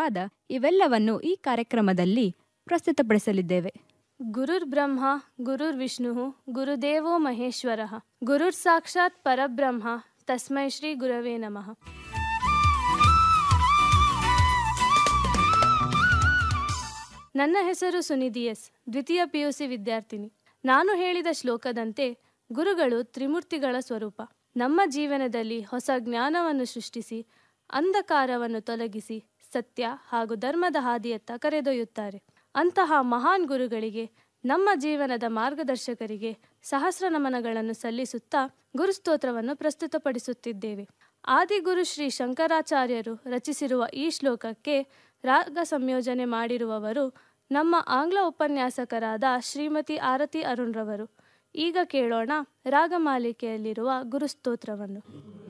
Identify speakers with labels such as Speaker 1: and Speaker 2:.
Speaker 1: ವಾದ ಇವೆಲ್ಲವನ್ನು ಈ ಕಾರ್ಯಕ್ರಮದಲ್ಲಿ ಪ್ರಸ್ತುತಪಡಿಸಲಿದ್ದೇವೆ
Speaker 2: ಗುರುರ್ ಬ್ರಹ್ಮ ಗುರುರ್ ವಿಷ್ಣು ಗುರುದೇವೋ ಮಹೇಶ್ವರ ಗುರುರ್ ಸಾಕ್ಷಾತ್ ಪರಬ್ರಹ್ಮ ತಸ್ಮೈ ಶ್ರೀ ಗುರವೇ ನಮಃ ನನ್ನ ಹೆಸರು ಸುನಿಧಿ ಎಸ್ ದ್ವಿತೀಯ ಪಿಯುಸಿ ವಿದ್ಯಾರ್ಥಿನಿ ನಾನು ಹೇಳಿದ ಶ್ಲೋಕದಂತೆ ಗುರುಗಳು ತ್ರಿಮೂರ್ತಿಗಳ ಸ್ವರೂಪ ನಮ್ಮ ಜೀವನದಲ್ಲಿ ಹೊಸ ಜ್ಞಾನವನ್ನು ಸೃಷ್ಟಿಸಿ ಅಂಧಕಾರವನ್ನು ತೊಲಗಿಸಿ ಸತ್ಯ ಹಾಗೂ ಧರ್ಮದ ಹಾದಿಯತ್ತ ಕರೆದೊಯ್ಯುತ್ತಾರೆ ಅಂತಹ ಮಹಾನ್ ಗುರುಗಳಿಗೆ ನಮ್ಮ ಜೀವನದ ಮಾರ್ಗದರ್ಶಕರಿಗೆ ಸಹಸ್ರ ನಮನಗಳನ್ನು ಸಲ್ಲಿಸುತ್ತಾ ಗುರುಸ್ತೋತ್ರವನ್ನು ಪ್ರಸ್ತುತಪಡಿಸುತ್ತಿದ್ದೇವೆ ಆದಿಗುರು ಶ್ರೀ ಶಂಕರಾಚಾರ್ಯರು ರಚಿಸಿರುವ ಈ ಶ್ಲೋಕಕ್ಕೆ ರಾಗ ಸಂಯೋಜನೆ ಮಾಡಿರುವವರು ನಮ್ಮ ಆಂಗ್ಲ ಉಪನ್ಯಾಸಕರಾದ ಶ್ರೀಮತಿ ಆರತಿ ಅರುಣ್ರವರು ಈಗ ಕೇಳೋಣ ರಾಗಮಾಲಿಕೆಯಲ್ಲಿರುವ ಗುರುಸ್ತೋತ್ರವನ್ನು